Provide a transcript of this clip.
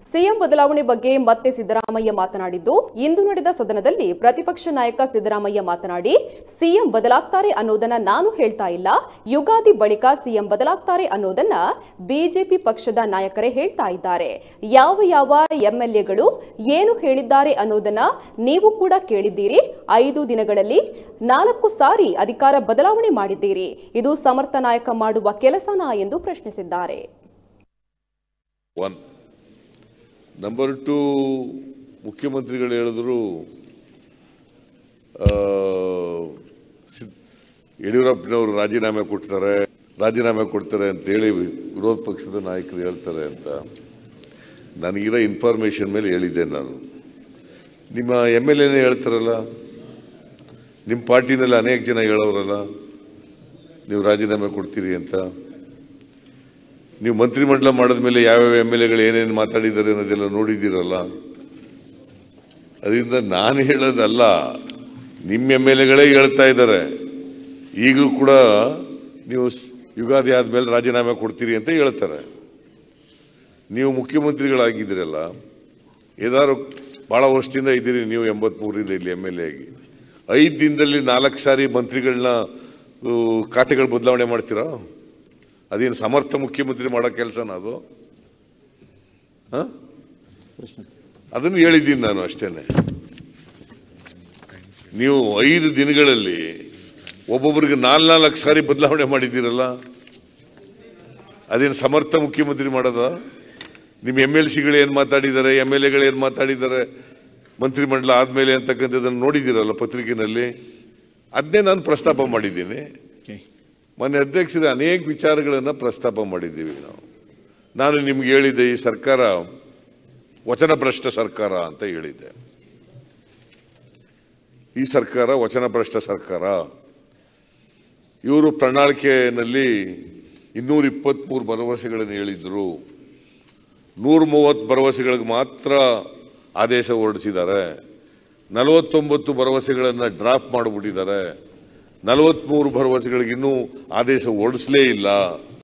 CM ಬದಲಾವಣೆ ಬಗ್ಗೆ ಮತ್ತೆ ಸಿದ್ದರಾಮಯ್ಯ ಮಾತನಾಡಿದ್ದು ಇಂದು ನಡೆದ ಸದನದಲ್ಲಿ ಪ್ರತಿಪಕ್ಷ ನಾಯಕ ಸಿದ್ದರಾಮಯ್ಯ ಮಾತನಾಡಿ ಸಿಎಂ ಬದಲಾಗ್ತಾರೆ ಅನ್ನೋದನ್ನ ನಾನು ಹೇಳ್ತಾ ಇಲ್ಲ ಯುಗಾದಿ ಬಳಿಕ ಸಿಎಂ ಬದಲಾಗ್ತಾರೆ ಅನ್ನೋದನ್ನ ಬಿಜೆಪಿ ಪಕ್ಷದ ನಾಯಕರೇ ಹೇಳ್ತಾ ಇದ್ದಾರೆ ಯಾವ ಯಾವ ಎಂಎಲ್ಎಗಳು ಏನು ಹೇಳಿದ್ದಾರೆ ಅನ್ನೋದನ್ನ ನೀವು ಕೂಡ ಕೇಳಿದ್ದೀರಿ ಐದು ದಿನಗಳಲ್ಲಿ ನಾಲ್ಕು ಸಾರಿ ಅಧಿಕಾರ ಬದಲಾವಣೆ ಮಾಡಿದ್ದೀರಿ ಇದು ಸಮರ್ಥ ನಾಯಕ ಮಾಡುವ ಕೆಲಸನಾ ಎಂದು ಪ್ರಶ್ನಿಸಿದ್ದಾರೆ ಒನ್ ನಂಬರ್ ಟು ಮುಖ್ಯಮಂತ್ರಿಗಳು ಹೇಳಿದ್ರು ಆ, ಸಿದ್- ಯಡಿಯೂರಪ್ಪನವರು ರಾಜೀನಾಮೆ ಕೊಡ್ತಾರೆ ರಾಜೀನಾಮೆ ಕೊಡ್ತಾರೆ ಅಂತೇಳಿ ವಿರೋಧ ಪಕ್ಷದ ನಾಯಕರು ಹೇಳ್ತಾರೆ ಅಂತ ನನಗಿರೋ ಇನ್ಫಾರ್ಮೇಶನ್ ಮೇಲೆ ಹೇಳಿದ್ದೆ ನಾನು ನಿಮ್ಮ ಎಮ್ ಎಲ್ ಎನೇ ಹೇಳ್ತಾರಲ್ಲ ನಿಮ್ಮ ಪಾರ್ಟಿನಲ್ಲಿ ಅನೇಕ ಜನ ಹೇಳೋರಲ್ಲ ನೀವು ರಾಜೀನಾಮೆ ಕೊಡ್ತೀರಿ ಅಂತ ನೀವು ಮಂತ್ರಿಮಂಡಲ ಮಾಡಿದ್ಮೇಲೆ ಯಾವ್ಯಾವ ಎಮ್ ಎಲ್ ಎಗಳು ಏನೇನು ಮಾತಾಡಿದ್ದಾರೆ ಅನ್ನೋದೆಲ್ಲ ನೋಡಿದ್ದೀರಲ್ಲ ಅದರಿಂದ ನಾನು ಹೇಳೋದಲ್ಲ ನಿಮ್ಮ ಎಮ್ ಎಲ್ ಎಗಳೇ ಹೇಳ್ತಾ ಇದ್ದಾರೆ ಈಗಲೂ ಕೂಡ ನೀವು ಸ್- ಯುಗಾದಿ ಆದಮೇಲೆ ರಾಜೀನಾಮೆ ಕೊಡ್ತೀರಿ ಅಂತ ಹೇಳ್ತಾರೆ ನೀವು ಮುಖ್ಯಮಂತ್ರಿಗಳಾಗಿದ್ದೀರಲ್ಲ ಏದಾರು ಭಾಳ ವರ್ಷದಿಂದ ಇದ್ದೀರಿ ನೀವು ಎಂಬತ್ಮೂರಿಂದ ಇಲ್ಲಿ ಎಮ್ ಎಲ್ ಎ ಆಗಿ ಐದು ದಿನದಲ್ಲಿ ನಾಲ್ಕು ಸಾರಿ ಮಂತ್ರಿಗಳನ್ನ ಆ, ಖಾತೆಗಳು ಬದಲಾವಣೆ ಮಾಡ್ತೀರಾ ಅದೇನು ಸಮರ್ಥ ಮುಖ್ಯಮಂತ್ರಿ ಮಾಡೋ ಕೆಲಸನ ಅದು ಹ? ಅದನ್ನು ಹೇಳಿದ್ದೀನಿ ನಾನು ಅಷ್ಟೇನೆ ನೀವು ಐದು ದಿನಗಳಲ್ಲಿ ಒಬ್ಬೊಬ್ಬರಿಗೆ ನಾಲ್ ನಾಲ್ಕು ಸಾರಿ ಬದಲಾವಣೆ ಮಾಡಿದ್ದೀರಲ್ಲ ಅದೇನು ಸಮರ್ಥ ಮುಖ್ಯಮಂತ್ರಿ ಮಾಡೋದ ನಿಮ್ಮ ಎಮ್ ಎಲ್ ಸಿಗಳು ಏನು ಮಾತಾಡಿದ್ದಾರೆ ಎಮ್ ಎಲ್ ಎಗಳು ಏನು ಮಾತಾಡಿದ್ದಾರೆ ಮಂತ್ರಿಮಂಡಲ ಆದಮೇಲೆ ಅಂತಕ್ಕಂಥದ್ದನ್ನು ನೋಡಿದ್ದೀರಲ್ಲ ಪತ್ರಿಕೆಯಲ್ಲಿ ಅದನ್ನೇ ನಾನು ಪ್ರಸ್ತಾಪ ಮಾಡಿದ್ದೀನಿ ಮೊನ್ನೆ ಅಧ್ಯಕ್ಷರ ಅನೇಕ ವಿಚಾರಗಳನ್ನು ಪ್ರಸ್ತಾಪ ಮಾಡಿದ್ದೀವಿ ನಾವು ನಾನು ನಿಮ್ಗೆ ಹೇಳಿದ್ದೆ ಈ ಸರ್ಕಾರ ವಚನಭ್ರಷ್ಟ ಸರ್ಕಾರ ಅಂತ ಹೇಳಿದ್ದೆ ಈ ಸರ್ಕಾರ ವಚನಭ್ರಷ್ಟ ಸರ್ಕಾರ ಇವರು ಪ್ರಣಾಳಿಕೆಯಲ್ಲಿ ಇನ್ನೂರ ಇಪ್ಪತ್ತ್ಮೂರು ಭರವಸೆಗಳನ್ನು ಹೇಳಿದ್ರು ನೂರ ಮೂವತ್ತು ಭರವಸೆಗಳಿಗೆ ಮಾತ್ರ ಆದೇಶ ಹೊರಡಿಸಿದ್ದಾರೆ ನಲವತ್ತೊಂಬತ್ತು ಭರವಸೆಗಳನ್ನು ಡ್ರಾಪ್ ಮಾಡಿಬಿಟ್ಟಿದ್ದಾರೆ ನಲವತ್ತ್ಮೂರು ಭರವಸೆಗಳಿಗೆ ಇನ್ನೂ ಆದೇಶ ಹೊರಡಿಸಲೇ ಇಲ್ಲ